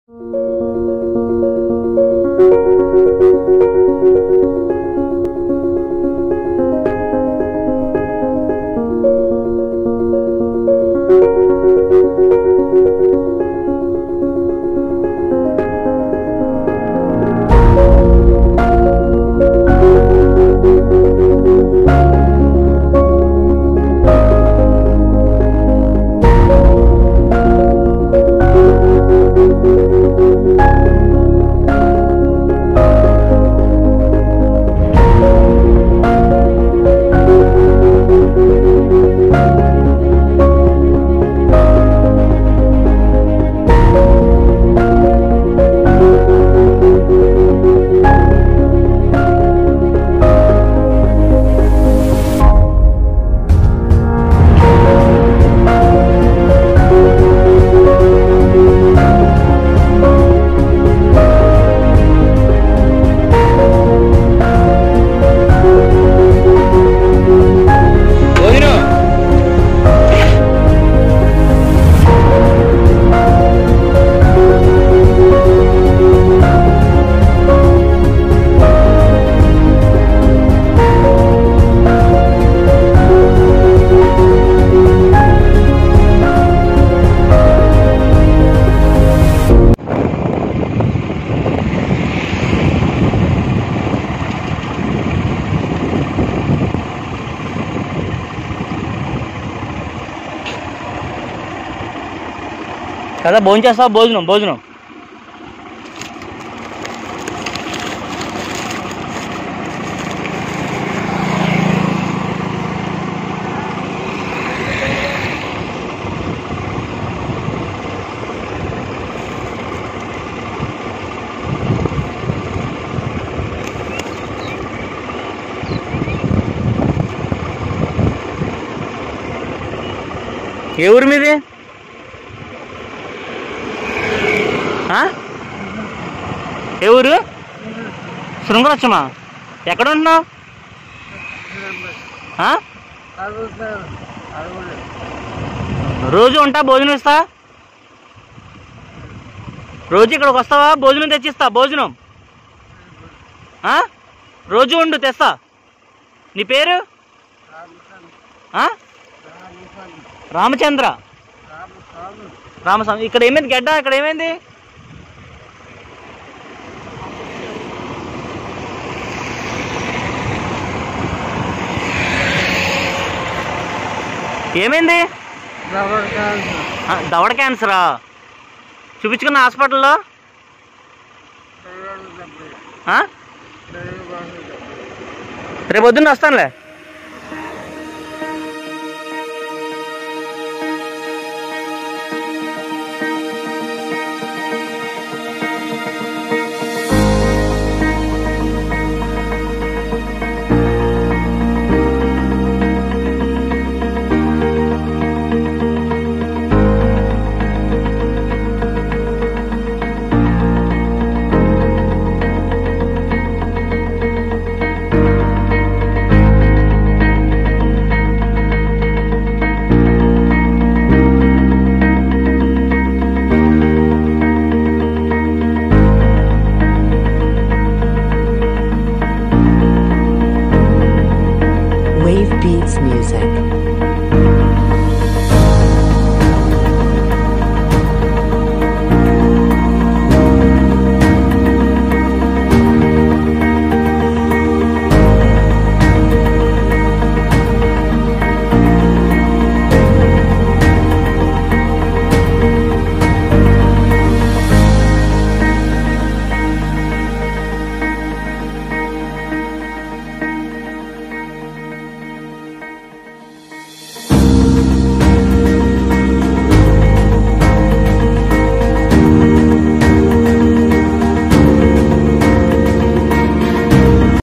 భోజనం కదా భోజనం చేస్తావా భోజనం భోజనం ఏ ఊరు మీది ఆ? ఏ ఊరు శృంగరచ్చమా ఎక్కడ ఉంటున్నావు ఆ? రోజు ఉంటా భోజనం ఇస్తా రోజు ఇక్కడికి వస్తావా భోజనం తెచ్చిస్తా భోజనం ఆ? రోజు ఉండు తెస్తా నీ పేరు ఆ? రామచంద్ర రామస్వామి ఇక్కడ ఏమైంది గడ్డ ఇక్కడ ఏమైంది ఏమైంది ఆ, దవడ క్యాన్సరా చూపించుకున్న హాస్పిటల్లో ఆ? రేపు పొద్దున్న వస్తానులే